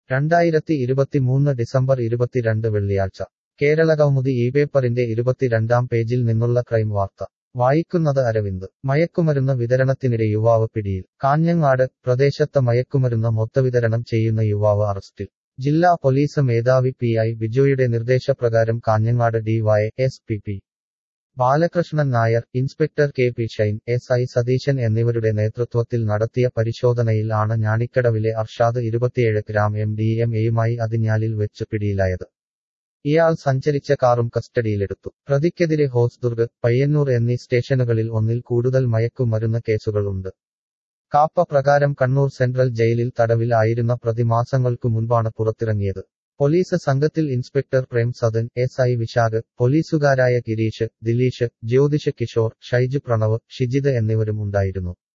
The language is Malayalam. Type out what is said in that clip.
രണ്ടായിരത്തി ഇരുപത്തിമൂന്ന് ഡിസംബർ ഇരുപത്തിരണ്ട് വെള്ളിയാഴ്ച കേരളകൗമുദി ഈ പേപ്പറിന്റെ ഇരുപത്തിരണ്ടാം പേജിൽ നിന്നുള്ള ക്രൈം വാർത്ത വായിക്കുന്നത് അരവിന്ദ് മയക്കുമരുന്ന് വിതരണത്തിനിടെ യുവാവ് പിടിയിൽ കാഞ്ഞങ്ങാട് പ്രദേശത്ത് മയക്കുമരുന്ന് മൊത്തവിതരണം ചെയ്യുന്ന യുവാവ് അറസ്റ്റിൽ ജില്ലാ പോലീസ് മേധാവി പി ഐ ബിജോയുടെ നിർദ്ദേശപ്രകാരം Kanhangad DY S P P Balakrishnan Nair inspector K P Shine S I Satheesan എന്നിവരുടെ നേതൃത്വത്തിൽ നടത്തിയ പരിശോധനയിൽ ആണ് ഞാണിക്കടവിലെ അർഷാദ് ഇരുപത്തിയേഴ് ഗ്രാം എം ഡി എം എയുമായി അതിഞ്ഞാലിൽ വെച്ച് പിടിയിലായത് ഇയാൾ സഞ്ചരിച്ച കാറും കസ്റ്റഡിയിലെടുത്തു പ്രതിക്കെതിരെ ഹോസ്ദുർഗ് പയ്യന്നൂർ എന്നീ സ്റ്റേഷനുകളിൽ ഒന്നിൽ കൂടുതൽ മയക്കുമരുന്ന് കേസുകളുണ്ട് കാപ്പ പ്രകാരം കണ്ണൂർ സെൻട്രൽ ജയിലിൽ തടവിൽ ആയിരുന്ന പ്രതി മാസങ്ങൾക്കു മുൻപാണ് പുറത്തിറങ്ങിയത് പോലീസ് സംഘത്തിൽ inspector Prem Sadan S I Vishakh പോലീസുകാരായ ഗിരീഷ് ദിലീഷ് ജ്യോതിഷ് കിഷോർ ഷൈജു പ്രണവ് ഷിജിത് എന്നിവരും ഉണ്ടായിരുന്നു